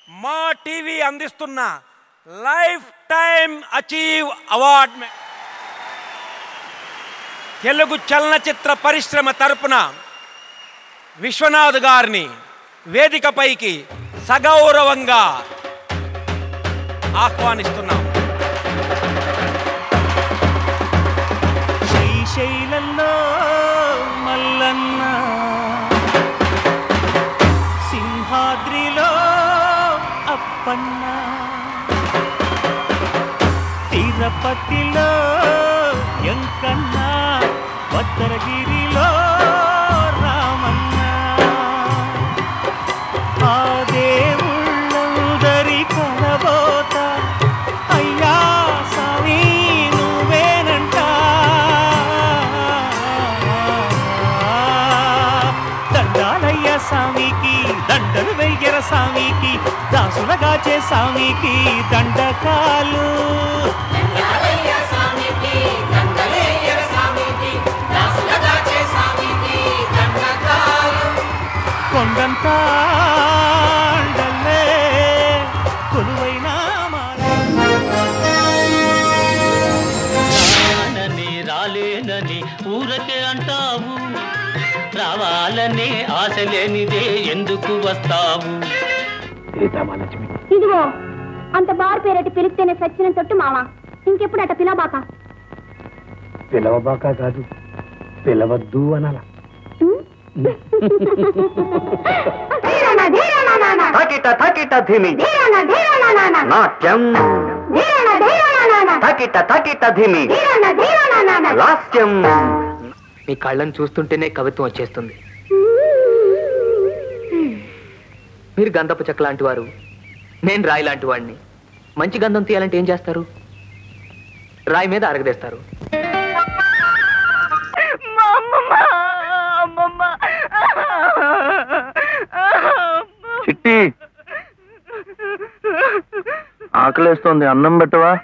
మా టీవీ అందిస్తున్న life time achieve award మే- తెలుగు చలనచిత్ర పరిశ్రమ తరపున విశ్వనాథ్ గారిని వేదికపైకి సగౌరవంగా ఆహ్వానిస్తున్నాం శ్రీశైలంలో మల్లన్న సింహాద్రిలో అప్పన్న తిరుపతిలో ఎంకన్న భద్రగిరిలో రామన్న ఆ దేవుళ్ళందరి కలబోత అయ్యా స్వామి నువ్వేనంట దండాలయ్య స్వామికి దండలు వెయ్యర స్వామికి దాసులగాచే స్వామికి దండకాలు కొండంత అండల్లే కొలువైన రానని రాలేనని ఊరకే అంటావు రావాలని ఆశ లేనిదే ఎందుకు వస్తావు ఇదిగో అంత బారు పేరటి పిలిస్తేనే సచ్చిన తొట్టు మావా ఇంకెప్పుడు అట పిలబాక పిలవబాక కాదు పిలవద్దు అనాల థకిట థకిట ధిమి నాట్యం థకిట థకిట ధిమి లాస్యం మీ కళ్ళను చూస్తుంటేనే కవిత్వం వచ్చేస్తుంది మీరు గంధపు చెక్క లాంటి వారు నేను రాయి లాంటి వాడిని మంచి గంధం తీయాలంటే ఏం చేస్తారు రాయి మీద అరగదేస్తారు చిట్టి ఆకలేస్తోంది అన్నం పెట్టవా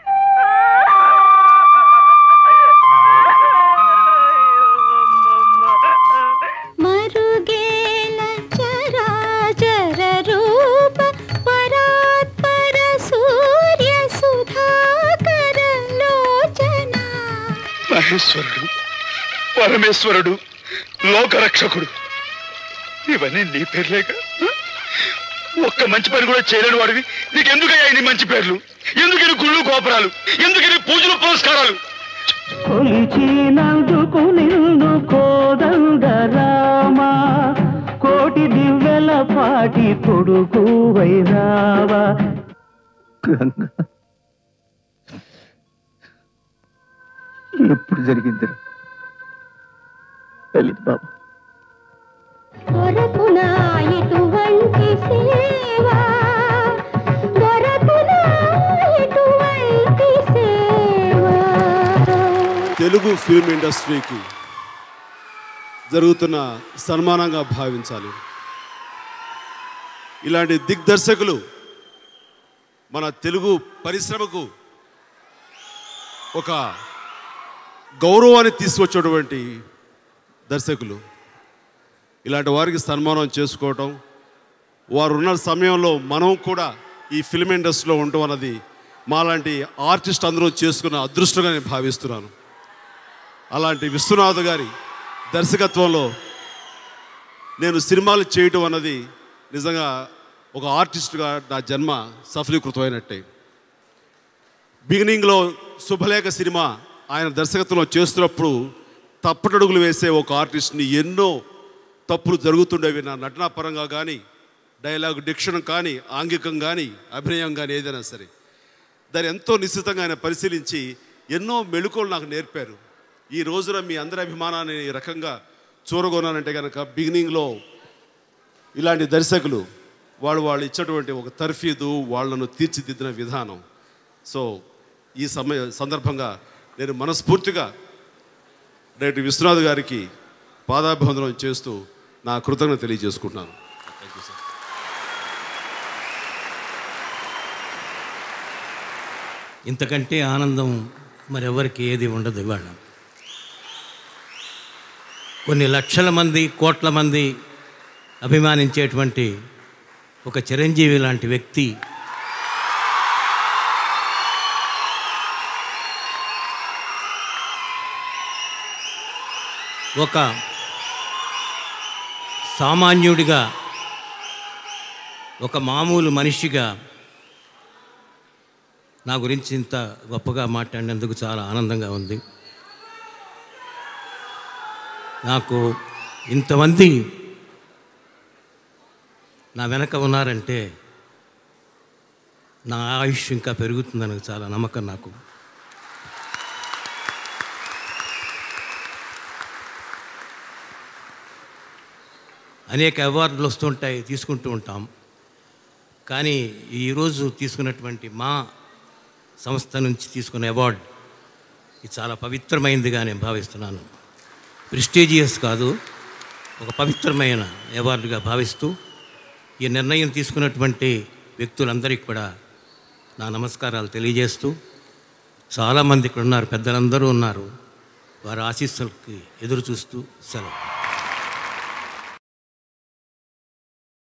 మరుగేల చరాచర రూప పరాత్పర సూర్య సుధాకర లోచన మహేశ్వరుడు పరమేశ్వరుడు లోకరక్షకుడు ఇవన్నీ నీ పేర్లేక ఒక్క మంచి పని కూడా చేయలేని వాడివి నీకెందుకయ్యా ఇన్ని మంచి పేర్లు ఎందుకని గుళ్ళు గోపురాలు ఎందుకని పూజలు పురస్కారాలు కొలిచినందుకు నిన్ను కోదండ రామా కోటి దివ్యల పాటి కొడుకు వైరావా ఎప్పుడు జరిగింది తెలీదు బాబు దొరకునా ఇటువంటి సేవా దొరకునా ఇటువంటి సేవా తెలుగు ఫిల్మ్ ఇండస్ట్రీకి జరుగుతున్న సన్మానంగా భావించాలి ఇలాంటి దిగ్దర్శకులు మన తెలుగు పరిశ్రమకు ఒక గౌరవాన్ని తీసుకొచ్చేటువంటి దర్శకులు ఇలాంటి వారికి సన్మానం చేసుకోవటం వారు ఉన్న సమయంలో మనం కూడా ఈ ఫిల్మ్ ఇండస్ట్రీలో ఉండటం అన్నది మాలాంటి ఆర్టిస్ట్ అందరూ చేసుకున్న అదృష్టంగా నేను భావిస్తున్నాను అలాంటి విశ్వనాథ్ గారి దర్శకత్వంలో నేను సినిమాలు చేయటం అన్నది నిజంగా ఒక ఆర్టిస్ట్గా నా జన్మ సఫలీకృతమైనట్టే బిగినింగ్లో శుభలేఖ సినిమా ఆయన దర్శకత్వంలో చేస్తున్నప్పుడు తప్పటడుగులు వేసే ఒక ఆర్టిస్ట్ని ఎన్నో తప్పులు జరుగుతుండేవి నా నటనా పరంగా కానీ డైలాగ్ డిక్షన్ కానీ ఆంగికం కానీ అభినయం కానీ ఏదైనా సరే దాన్ని ఎంతో నిశ్చితంగా ఆయన పరిశీలించి ఎన్నో మెళుకువలు నాకు నేర్పారు ఈ రోజున మీ అందరి అభిమానాన్ని ఈ రకంగా చూరగొనాలంటే కనుక బిగినింగ్లో ఇలాంటి దర్శకులు వాళ్ళు వాళ్ళు ఇచ్చినటువంటి ఒక తర్ఫీదు వాళ్ళను తీర్చిదిద్దిన విధానం సో ఈ సమయ సందర్భంగా నేను మనస్ఫూర్తిగా డైరెక్టర్ విశ్వనాథ్ గారికి పాదాభివందనం చేస్తూ నా కృతజ్ఞత తెలియజేసుకుంటున్నాను థ్యాంక్ యూ సార్ ఇంతకంటే ఆనందం మరెవరికి ఏది ఉండదు ఇవాళ కొన్ని లక్షల మంది కోట్ల మంది అభిమానించేటువంటి ఒక చిరంజీవి లాంటి వ్యక్తి ఒక సామాన్యుడిగా ఒక మామూలు మనిషిగా నా గురించి ఇంత గొప్పగా మాట్లాడినందుకు చాలా ఆనందంగా ఉంది నాకు ఇంతమంది నా వెనక ఉన్నారంటే నా ఆయుష్ ఇంకా పెరుగుతుందని చాలా నమ్మకం నాకు అనేక అవార్డులు వస్తుంటాయి తీసుకుంటూ ఉంటాం కానీ ఈరోజు తీసుకున్నటువంటి మా సంస్థ నుంచి తీసుకున్న అవార్డు ఇది చాలా పవిత్రమైనదిగా నేను భావిస్తున్నాను ప్రెస్టీజియస్ కాదు ఒక పవిత్రమైన అవార్డుగా భావిస్తూ ఈ నిర్ణయం తీసుకున్నటువంటి వ్యక్తులందరికీ కూడా నా నమస్కారాలు తెలియజేస్తూ చాలామంది ఇక్కడ ఉన్నారు పెద్దలందరూ ఉన్నారు వారి ఆశీస్సులకి ఎదురు చూస్తూ సెలవు